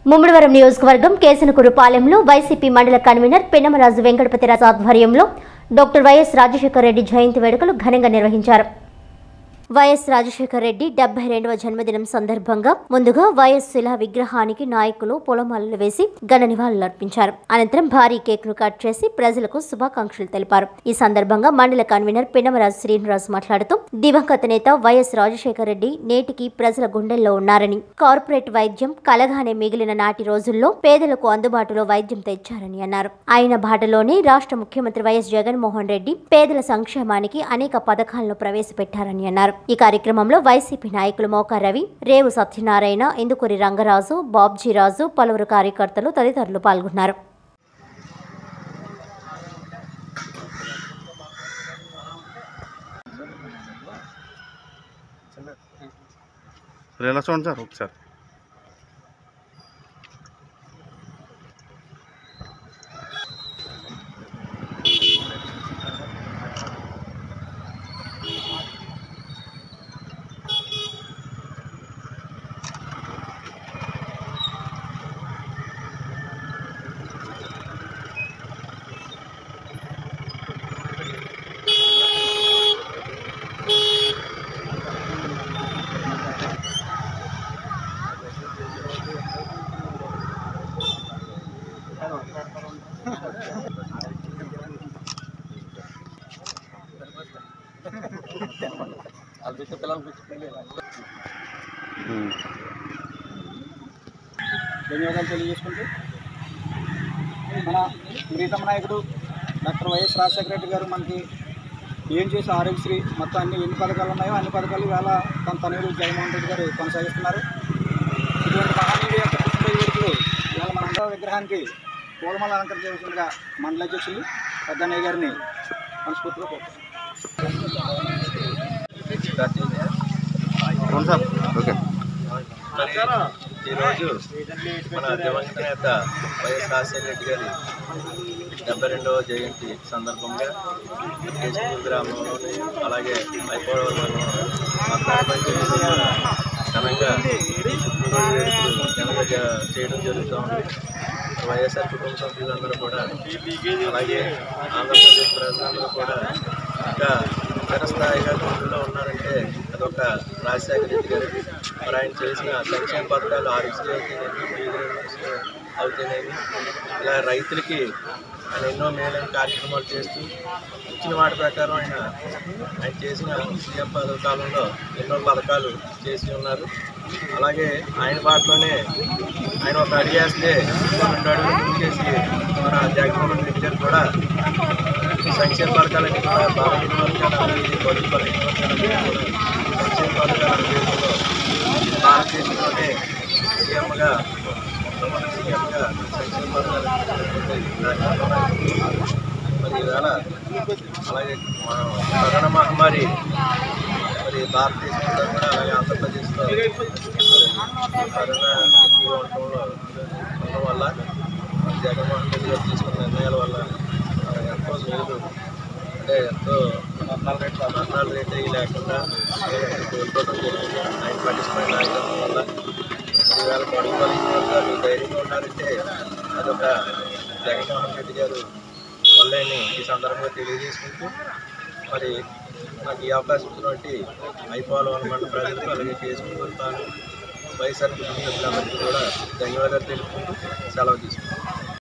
ముమ్మడివరం నియోజకవర్గం కేసనకురుపాలెంలో వైసీపీ మండల కన్వీనర్ పెన్నమరాజు వెంకటపతిరాజు ఆధ్వర్యంలో డాక్టర్ వైఎస్ రాజశేఖర రెడ్డి జయంతి వేడుకలు ఘనంగా నిర్వహించారు వైఎస్ రాజశేఖర రెడ్డి డెబ్బై రెండవ జన్మదినం సందర్భంగా ముందుగా వైఎస్ శిలా విగ్రహానికి నాయకులు పొలమాలలు వేసి ఘన నివాళులర్పించారు అనంతరం భారీ కేక్ ను కట్ చేసి ప్రజలకు శుభాకాంక్షలు తెలిపారు ఈ సందర్భంగా మండల కన్వీనర్ పిన్నమరాజు శ్రీనివాస్ మాట్లాడుతూ దివంగత నేత వైఎస్ రాజశేఖర రెడ్డి నేటికి ప్రజల గుండెల్లో ఉన్నారని కార్పొరేట్ వైద్యం కలగానే మిగిలిన నాటి రోజుల్లో పేదలకు అందుబాటులో వైద్యం తెచ్చారని అన్నారు ఆయన బాటలోనే రాష్ట్ర ముఖ్యమంత్రి వైఎస్ జగన్మోహన్ రెడ్డి పేదల సంక్షేమానికి అనేక పథకాలను ప్రవేశపెట్టారని అన్నారు ఈ కార్యక్రమంలో వైసీపీ నాయకులు మోకా రవి రేవు సత్యనారాయణ ఇందుకూరి రంగరాజు బాబ్జీరాజు పలువురు కార్యకర్తలు తదితరులు పాల్గొన్నారు మరి ఎలా చూడండి సార్ ఒకసారి ఉమ్. ధన్యవాదాలు తెలియజేసుకుంటూ మన ప్రీతమ నాయకుడు డాక్టర్ వైఎస్ రాజశేఖర రెడ్డి గారు మనకి ఏం చేసి ఆరోగ్యశ్రీ మొత్తం అన్ని ఎన్ని పథకాలు ఉన్నాయో అన్ని పథకాలు ఇవాళ తన తనయుడు జగన్మోహన్ రెడ్డి గారు కొనసాగిస్తున్నారు ఇటువంటి మహానీయుడి యొక్క పుట్టినరోజు వేడుకలు ఇవాళ మన అందరూ విగ్రహానికి పూలమాల అలంకరించవలసిందిగా మండల అధ్యక్షులు పెద్దన్నయ్య గారిని మనస్ఫూర్తిగా కోరుతున్నాను చూడండి సార్ ఓకే మరి ఈరోజు మన దివంగత నేత వైఎస్ రాజశేఖర రెడ్డి గారి డెబ్బై రెండవ జయంతి సందర్భంగా కేశపూర్ గ్రామంలోని అలాగే మైపోవరంలో ఘనంగా వేడుకలు ఘనంగా జ- చేయడం జరుగుతూ ఉంది వైఎస్ఆర్ కుటుంబ సభ్యులందరూ కూడా అలాగే ఆంధ్రప్రదేశ్ ప్రజలందరూ కూడా ఇంకా చిరస్థాయిగా గుండెల్లో ఉన్నారంటే అదొక రాజశేఖర రెడ్డి గారు మరి ఆయన చేసిన సంక్షేమ పథకాలు ఆరోగ్య అవుతాయినేమి వీధి అవుతాయినేమి ఇలా రైతులకి ఆయన ఎన్నో మేలైన కార్యక్రమాలు చేస్తూ ఇచ్చిన వాటి ప్రకారం ఆయన ఆయన చేసిన సీఎం పదవి కాలంలో ఎన్నో పథకాలు చేసి ఉన్నారు అలాగే ఆయన బాటలోనే ఆయన ఒక అడిగేస్తే రెండు అడుగులు ముందుకేసి మన జగన్మోహన్ రెడ్డి గారు కూడా సంక్షేమ పథకాలన్నీ కూడా బాలయ్య వర్గాలు ఇది పొదుపు పదిహేను వర్గాలన్నీ కూడా సంక్షేమ పథకాల విషయంలో భారతదేశంలోనే సీఎంగా మొట్టమొదటి సీఎంగా సంక్షేమ పథకాలు మరి ఈవేళ అలాగే మన కరోనా మహమ్మారి మరి భారతదేశంలో కూడా అలాగే ఆంధ్రప్రదేశ్లో మరి కరోనా ఎక్కువగా ఉండటంలో ఉండడం వల్ల మరి జగన్మోహన్ రెడ్డి గారు తీసుకున్న నిర్ణయాల వల్ల ఆ, ఎంతో మేలు అంటే ఎంతో మరణాల రేట్ మరణాల రేట్ అయ్యి లేకుండా అలాగే కోల్పోవడం జరిగింది ఆయన పటిష్టమైన నాయకత్వం వల్ల ఈవేళ పొడుగు బలిసిన వర్గాలు ధైర్యంగా ఉన్నారంటే అదొక జగన్మోహన్ రెడ్డి గారు వల్లేని ఈ సందర్భంగా తెలియజేసుకుంటూ మరి నాకు ఈ అవకాశం ఇచ్చినటువంటి ఐపాల్ వనమండ ప్రజలకు అలాగే చేసుకుంటాను వైఎస్ఆర్ కుటుంబ సభ్యులందరికీ కూడా ధన్యవాదాలు తెలుపుకుంటూ సెలవు తీసుకుంటాను